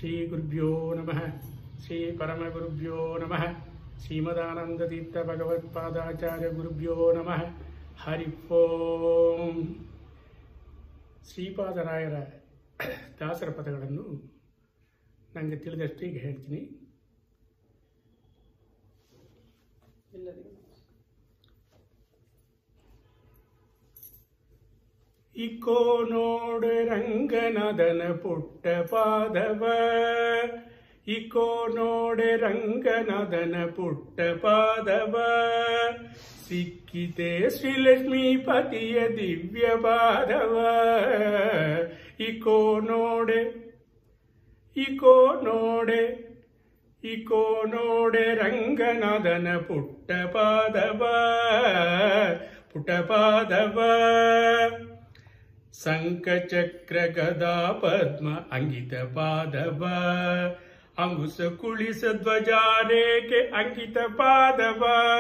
ಶ್ರೀ ಗುರುಭ್ಯೋ ನಮಃ ಶ್ರೀ ಪರಮಗುರುಭ್ಯೋ ನಮಃ ಶ್ರೀಮದಾನಂದತೀರ್ಥ ಭಗವತ್ಪಾದಾಚಾರ್ಯ ಗುರುಭ್ಯೋ ನಮಃ ಹರಿ ಓಂ ಶ್ರೀಪಾದರಾಯರ ದಾಸರ ಪದಗಳನ್ನು ನನಗೆ ತಿಳಿದಷ್ಟು ಈಗ ಹೇಳ್ತೀನಿ ಇಕೋ ನೋಡು ರಂಗನದನ ಪುಟ್ಟ ಪಾದವ ಇಕೋ ನೋಡೆ ರಂಗನದನ ಪುಟ್ಟ ಪಾದವ ಸಿಕ್ಕಿತೆ ಶ್ರೀಲಕ್ಷ್ಮೀಪತಿಯ ದಿವ್ಯ ಪಾದವ ಇಕೋ ನೋಡೆ ಇಕೋ ನೋಡೆ ಇಕೋ ನೋಡೆ ರಂಗನಾದನ ಪುಟ್ಟ ಪಾದವ ಪುಟ್ಟ ಪಾದವ ಶಂಖಚಕ್ರ ಗದಾ ಪದ್ಮ ಅಂಗಿತ ಪಾದವ ಅಂಗುಸ ಕುಳಿಸ ಧ್ವಜಾರೇಕೆ ಅಂಕಿತ ಪಾದವ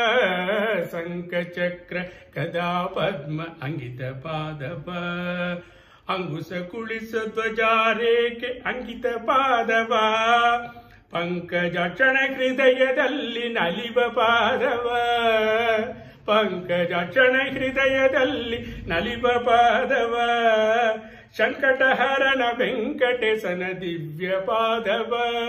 ಶಂಖಚಕ್ರ ಗದಾ ಪದ್ಮ ಅಂಗಿತ ಪಾದವ ಅಂಗುಸ ಕುಳಿಸ ಧ್ವಜಾರೇಕೆ ಅಂಕಿತ ಪಾದವ ಪಂಕಜಾಕ್ಷಣ ಹೃದಯದಲ್ಲಿ ನಲಿವ ಪಾದವ ಪಂಕಜಾಕ್ಷಣ ಹೃದಯದಲ್ಲಿ ನಲಿವ ಪಾದವ ಸಂಕಟಹರಣ ವೆಂಕಟೇಶನ ದಿವ್ಯ ಪಾದವ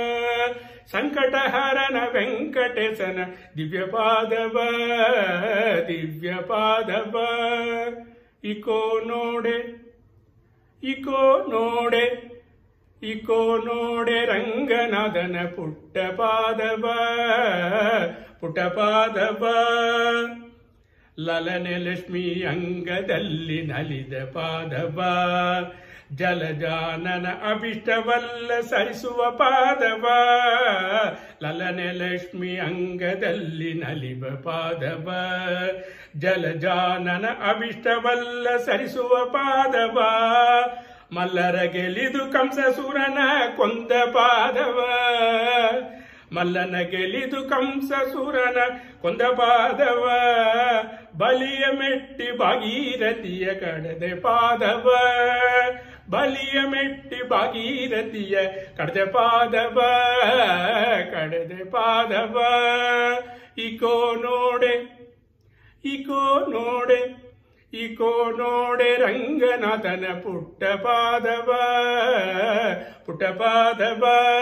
ಸಂಕಟಹರಣ ವೆಂಕಟೇಶನ ದಿವ್ಯ ಪಾದವ ದಿವ್ಯ ಪಾದವ ಇಕೋ ನೋಡೆ ಇಕೋ ನೋಡೆ ಇಕೋ ನೋಡೆ ರಂಗನಾದನ ಪುಟ್ಟ ಪಾದವ ಪುಟ್ಟ ಪಾದವ ಲಲನೆ ಲಕ್ಷ್ಮಿ ಅಂಗದಲ್ಲಿ ನಲಿದ ಪಾದವ ಜಲಜಾನನ ಅಭಿಷ್ಟವಲ್ಲ ಸರಿಸುವ ಪಾದವ ಲಲನೆ ಲಕ್ಷ್ಮಿ ಅಂಗದಲ್ಲಿ ನಲಿವ ಪಾದವ ಜಲಜಾನನ ಅಭಿಷ್ಟವಲ್ಲ ಸರಿಸುವ ಪಾದವ ಮಲ್ಲರ ಗೆಲಿದು ಕಂಸಸುರನ ಕೊಂದ ಪಾದವ ಮಲ್ಲನ ಗೆಲಿದು ಕಂಸಸುರನ ಕೊಂದ ಪಾದವ ಬಲಿಯ ಮೆಟ್ಟಿ ಭಾಗೀರಥಿಯ ಕಡದೆ ಪಾದವ ಬಲಿಯ ಮೆಟ್ಟಿ ಭಾಗೀರಥಿಯ ಕಡದೆ ಪಾದವ ಕಡದೆ ಪಾದವ ಇಕೋ ನೋಡೆ ಇಕೋ ನೋಡೆ ಇಕೋ ನೋಡೆ ರಂಗನಾಥನ ಪುಟ್ಟ ಪಾದವ ಪುಟ್ಟ ಪಾದವ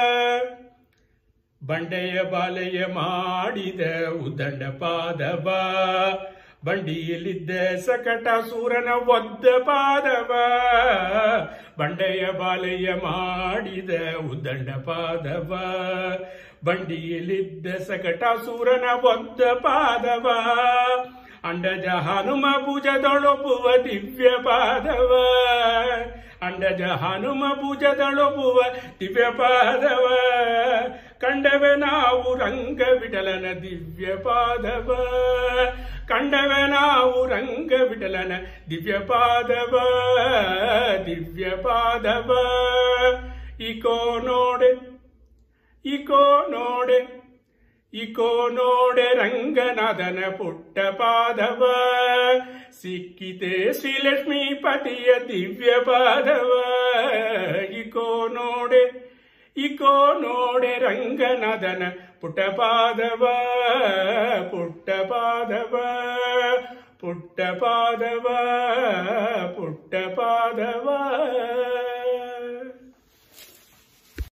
ಬಂಡೆಯ ಬಾಲೆಯ ಮಾಡಿದ ಉದಂಡ ಪಾದವ ಬಂಡಿಯಲ್ಲಿದ್ದ ಸಕಟ ಸೂರನ ಒದ್ದ ಪಾದವ ಬಂಡೆಯ ಬಾಲೆಯ ಮಾಡಿದ ಉದಂಡ ಪಾದವ ಬಂಡಿಯಲ್ಲಿದ್ದ ಸಕಟ ಸೂರನ ಒದ್ದ ಪಾದವ ಅಂಡಜ ಹನುಮ ಭುಜದೊಳಪುವ ದಿವ್ಯ ಪಾದವ ಅಂಡಜ ಹನುಮ ಭುಜದೊಳಪುವ ದಿವ್ಯ ಪಾದವ ಕಂಡವೆ ನಾವು ರಂಗ ವಿಠಲನ ದಿವ್ಯ ಪಾದವ ಕಂಡವೆ ನಾವು ರಂಗ ವಿಠಲನ ದಿವ್ಯ ಪಾದವ ದಿವ್ಯ ಪಾದವ ಇಕೋ ನೋಡೆ ಇಕೋ ನೋಡೆ ಇಕೋ ನೋಡೆ ರಂಗನಾಥನ ಪುಟ್ಟ ಪಾದವ ಸಿಕ್ಕಿತೆ ಶ್ರೀಲಕ್ಷ್ಮೀಪತಿಯ ದಿವ್ಯ ಪಾದವ ಇಕೋ ನೋಡೆ ಇಕೋ ನೋಡೆ ರಂಗನಾಥನ ಪುಟ್ಟ ಪಾದವ ಪುಟ್ಟ ಪಾದವ ಪುಟ್ಟ ಪಾದವ ಪುಟ್ಟ ಪಾದವ